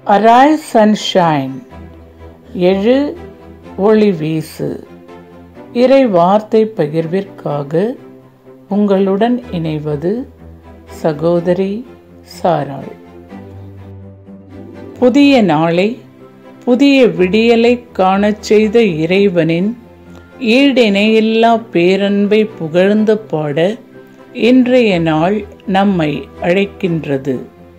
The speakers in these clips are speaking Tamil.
அரைஸ் அண்ட் ஷைன் எழு ஒளி வீசு இறை வார்த்தை பகிர்விற்காக உங்களுடன் இணைவது சகோதரி சாராள் புதிய நாளை புதிய விடியலை காணச் செய்த இறைவனின் ஈடிணையில்லா பேரன்பை புகழ்ந்து பாட இன்றைய நாள் நம்மை அழைக்கின்றது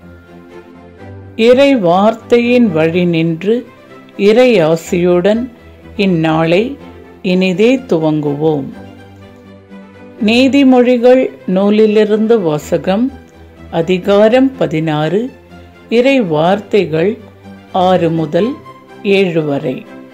இறை வார்த்தையின் வழி நின்று இறை ஆசியுடன் இந்நாளை இனிதே துவங்குவோம் நீதிமொழிகள் நூலிலிருந்து வாசகம் அதிகாரம் பதினாறு இறை வார்த்தைகள் ஆறு முதல் ஏழு வரை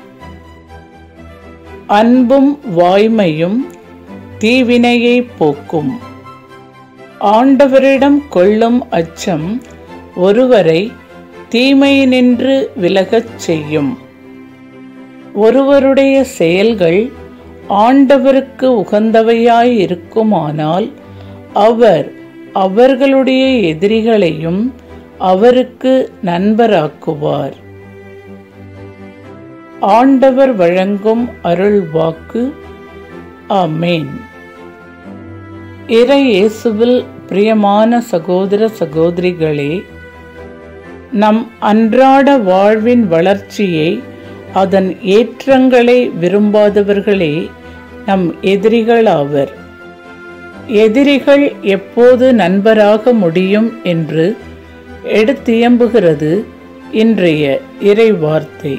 அன்பும் வாய்மையும் தீவினையை போக்கும் ஆண்டவரிடம் கொள்ளும் அச்சம் ஒருவரை தீமையினின்று விலகச் செய்யும் ஒருவருடைய செயல்கள் ஆண்டவருக்கு உகந்தவையாய் இருக்குமானால் அவர் அவர்களுடைய எதிரிகளையும் அவருக்கு நண்பராக்குவார் ஆண்டவர் வழங்கும் அருள் வாக்கு ஆமேன் இறை இயேசுவில் பிரியமான சகோதர சகோதரிகளே நம் அன்றாட வாழ்வின் வளர்ச்சியை அதன் ஏற்றங்களை விரும்பாதவர்களே நம் எதிரிகளாவர் எதிரிகள் எப்போது நண்பராக முடியும் என்று எடுத்தியம்புகிறது இன்றைய இறை வார்த்தை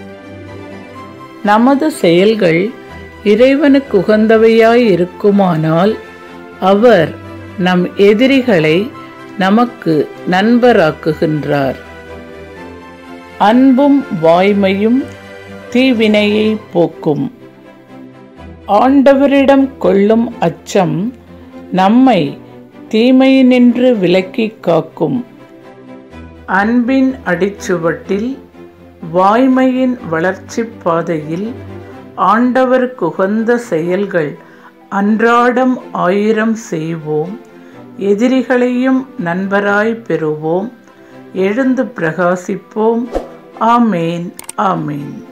நமது செயல்கள் இறைவனுக்கு உகந்தவையாய் இருக்குமானால் அவர் நம் எதிரிகளை நமக்கு நண்பராக்குகின்றார் அன்பும் வாய்மையும் தீவினையை போக்கும் ஆண்டவரிடம் கொள்ளும் அச்சம் நம்மை தீமையினின்று விலக்கி காக்கும் அன்பின் அடிச்சுவட்டில் வாய்மையின் வளர்ச்சி பாதையில் ஆண்டவருக்கு உகந்த செயல்கள் அன்றாடம் ஆயிரம் செய்வோம் எதிரிகளையும் நண்பராய் பெறுவோம் எழுந்து பிரகாசிப்போம் ஆமேன் ஆமேன்